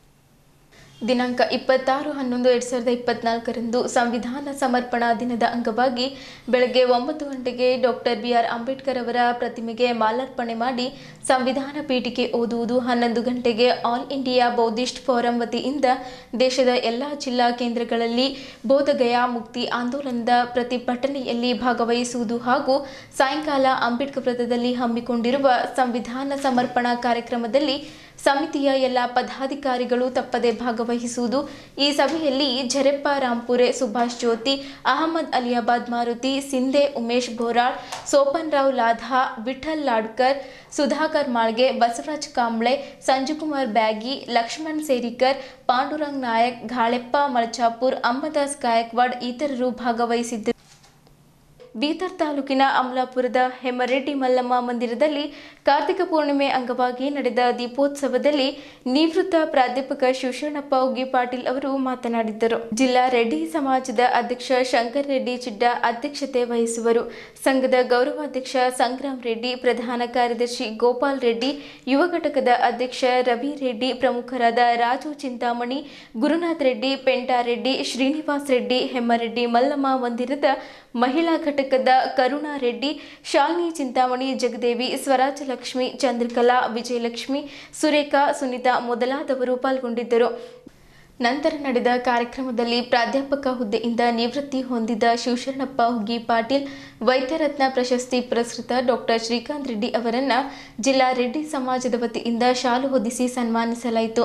ದಿನಾಂಕ ಇಪ್ಪತ್ತಾರು ಹನ್ನೊಂದು ಎರಡು ಸಾವಿರದ ಇಪ್ಪತ್ನಾಲ್ಕರಂದು ಸಂವಿಧಾನ ಸಮರ್ಪಣಾ ದಿನದ ಅಂಗವಾಗಿ ಬೆಳಗ್ಗೆ ಒಂಬತ್ತು ಗಂಟೆಗೆ ಡಾಕ್ಟರ್ ಬಿ ಆರ್ ಅಂಬೇಡ್ಕರ್ ಅವರ ಪ್ರತಿಮೆಗೆ ಮಾಲಾರ್ಪಣೆ ಮಾಡಿ ಸಂವಿಧಾನ ಪೀಠಿಕೆ ಓದುವುದು ಹನ್ನೊಂದು ಗಂಟೆಗೆ ಆಲ್ ಇಂಡಿಯಾ ಬೌದ್ಧಿಸ್ಟ್ ಫೋರಂ ವತಿಯಿಂದ ದೇಶದ ಎಲ್ಲ ಜಿಲ್ಲಾ ಕೇಂದ್ರಗಳಲ್ಲಿ ಬೋಧಗಯಾ ಮುಕ್ತಿ ಆಂದೋಲನದ ಪ್ರತಿಭಟನೆಯಲ್ಲಿ ಭಾಗವಹಿಸುವುದು ಹಾಗೂ ಸಾಯಂಕಾಲ ಅಂಬೇಡ್ಕರ್ ವೃತ್ತದಲ್ಲಿ ಹಮ್ಮಿಕೊಂಡಿರುವ ಸಂವಿಧಾನ ಸಮರ್ಪಣಾ ಕಾರ್ಯಕ್ರಮದಲ್ಲಿ ಸಮಿತಿಯ ಎಲ್ಲ ಪದಾಧಿಕಾರಿಗಳು ತಪ್ಪದೆ ಭಾಗವಹಿಸುವುದು ಈ ಸಭೆಯಲ್ಲಿ ಜರೆಪ್ಪ ರಾಂಪುರೆ ಸುಭಾಷ್ ಜ್ಯೋತಿ ಅಹಮದ್ ಅಲಿಯಾಬಾದ್ ಮಾರುತಿ ಸಿಂಧೆ ಉಮೇಶ್ ಬೋರಾಳ್ ಸೋಪನ್ ರಾವ್ ಲಾಧಾ ವಿಠಲ್ ಲಾಡ್ಕರ್ ಸುಧಾಕರ್ ಮಾಳ್ಗೆ ಬಸವರಾಜ್ ಕಾಂಬ್ಳೆ ಸಂಜುಕುಮಾರ್ ಬ್ಯಾಗಿ ಲಕ್ಷ್ಮಣ್ ಸೇರಿಕರ್ ಪಾಂಡುರಂಗ್ ನಾಯಕ್ ಘಾಳೆಪ್ಪ ಮಳಚಾಪುರ್ ಅಂಬದಾಸ್ ಗಾಯಕ್ವಾಡ್ ಇತರರು ಭಾಗವಹಿಸಿದ್ದರು ಬೀದರ್ ತಾಲೂಕಿನ ಅಮಲಾಪುರದ ಹೆಮ್ಮರೆಡ್ಡಿ ಮಲ್ಲಮ್ಮ ಮಂದಿರದಲ್ಲಿ ಕಾರ್ತಿಕ ಪೂರ್ಣಿಮೆ ಅಂಗವಾಗಿ ನಡೆದ ದೀಪೋತ್ಸವದಲ್ಲಿ ನಿವೃತ್ತ ಪ್ರಾಧ್ಯಾಪಕ ಶಿವಶರಣಪ್ಪ ಉಗಿ ಪಾಟೀಲ್ ಅವರು ಮಾತನಾಡಿದ್ದರು ಜಿಲ್ಲಾ ರೆಡ್ಡಿ ಸಮಾಜದ ಅಧ್ಯಕ್ಷ ಶಂಕರ್ ರೆಡ್ಡಿ ಚಿಡ್ಡ ಅಧ್ಯಕ್ಷತೆ ವಹಿಸುವರು ಸಂಘದ ಗೌರವಾಧ್ಯಕ್ಷ ಸಂಗ್ರಾಮ್ ರೆಡ್ಡಿ ಪ್ರಧಾನ ಕಾರ್ಯದರ್ಶಿ ಗೋಪಾಲ್ ರೆಡ್ಡಿ ಯುವ ಘಟಕದ ಅಧ್ಯಕ್ಷ ರವಿ ರೆಡ್ಡಿ ಪ್ರಮುಖರಾದ ರಾಜು ಚಿಂತಾಮಣಿ ಗುರುನಾಥ್ ರೆಡ್ಡಿ ಪೆಂಟಾ ರೆಡ್ಡಿ ಶ್ರೀನಿವಾಸ್ ರೆಡ್ಡಿ ಹೆಮ್ಮರೆಡ್ಡಿ ಮಲ್ಲಮ್ಮ ಮಂದಿರದ ಮಹಿಳಾ ಘಟಕದ ಕರುಣಾ ರೆಡ್ಡಿ ಶಾಲಿನಿ ಚಿಂತಾಮಣಿ ಜಗದೇವಿ ಸ್ವರಾಜ ಲಕ್ಷ್ಮಿ ಚಂದ್ರಕಲಾ ವಿಜಯಲಕ್ಷ್ಮಿ ಸುರೇಖಾ ಸುನೀತಾ ಮೊದಲಾದವರು ಪಾಲ್ಗೊಂಡಿದ್ದರು ನಂತರ ನಡೆದ ಕಾರ್ಯಕ್ರಮದಲ್ಲಿ ಪ್ರಾಧ್ಯಾಪಕ ಹುದ್ದೆಯಿಂದ ನಿವೃತ್ತಿ ಹೊಂದಿದ ಶಿವಶರಣಪ್ಪ ಹುಗ್ಗಿ ಪಾಟೀಲ್ ವೈದ್ಯರತ್ನ ಪ್ರಶಸ್ತಿ ಪುರಸ್ಕೃತ ಡಾಕ್ಟರ್ ಶ್ರೀಕಾಂತ್ ರೆಡ್ಡಿ ಅವರನ್ನ ಜಿಲ್ಲಾ ರೆಡ್ಡಿ ಸಮಾಜದ ವತಿಯಿಂದ ಶಾಲು ಹೊದಿಸಿ ಸನ್ಮಾನಿಸಲಾಯಿತು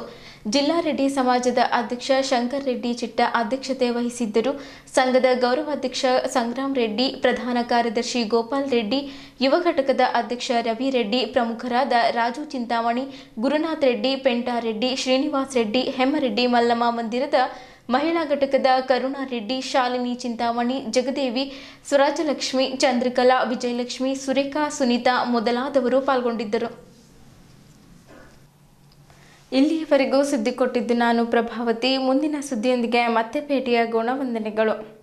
ಜಿಲ್ಲಾ ರೆಡ್ಡಿ ಸಮಾಜದ ಅಧ್ಯಕ್ಷ ಶಂಕರ್ ರೆಡ್ಡಿ ಚಿಟ್ಟ ಅಧ್ಯಕ್ಷತೆ ವಹಿಸಿದ್ದರು ಸಂಘದ ಗೌರವಾಧ್ಯಕ್ಷ ಸಂಗ್ರಾಮ್ ರೆಡ್ಡಿ ಪ್ರಧಾನ ಕಾರ್ಯದರ್ಶಿ ಗೋಪಾಲ್ ರೆಡ್ಡಿ ಯುವ ಘಟಕದ ಅಧ್ಯಕ್ಷ ರವಿ ರೆಡ್ಡಿ ಪ್ರಮುಖರಾದ ರಾಜು ಚಿಂತಾಮಣಿ ಗುರುನಾಥ್ ರೆಡ್ಡಿ ಪೆಂಟಾ ರೆಡ್ಡಿ ಶ್ರೀನಿವಾಸ್ ರೆಡ್ಡಿ ಹೆಮ್ಮರೆಡ್ಡಿ ಮಲ್ಲಮ್ಮ ಮಂದಿರದ ಮಹಿಳಾ ಘಟಕದ ಕರುಣಾ ರೆಡ್ಡಿ ಶಾಲಿನಿ ಚಿಂತಾಮಣಿ ಜಗದೇವಿ ಸ್ವರಾಜಲಕ್ಷ್ಮಿ ಚಂದ್ರಕಲಾ ವಿಜಯಲಕ್ಷ್ಮಿ ಸುರೇಖಾ ಸುನೀತಾ ಮೊದಲಾದವರು ಪಾಲ್ಗೊಂಡಿದ್ದರು ಇಲ್ಲಿಯವರೆಗೂ ಸುದ್ದಿ ಕೊಟ್ಟಿದ್ದು ನಾನು ಪ್ರಭಾವತಿ ಮುಂದಿನ ಸುದ್ದಿಯೊಂದಿಗೆ ಮತ್ತೆ ಭೇಟಿಯಾಗೋಣ ವಂದನೆಗಳು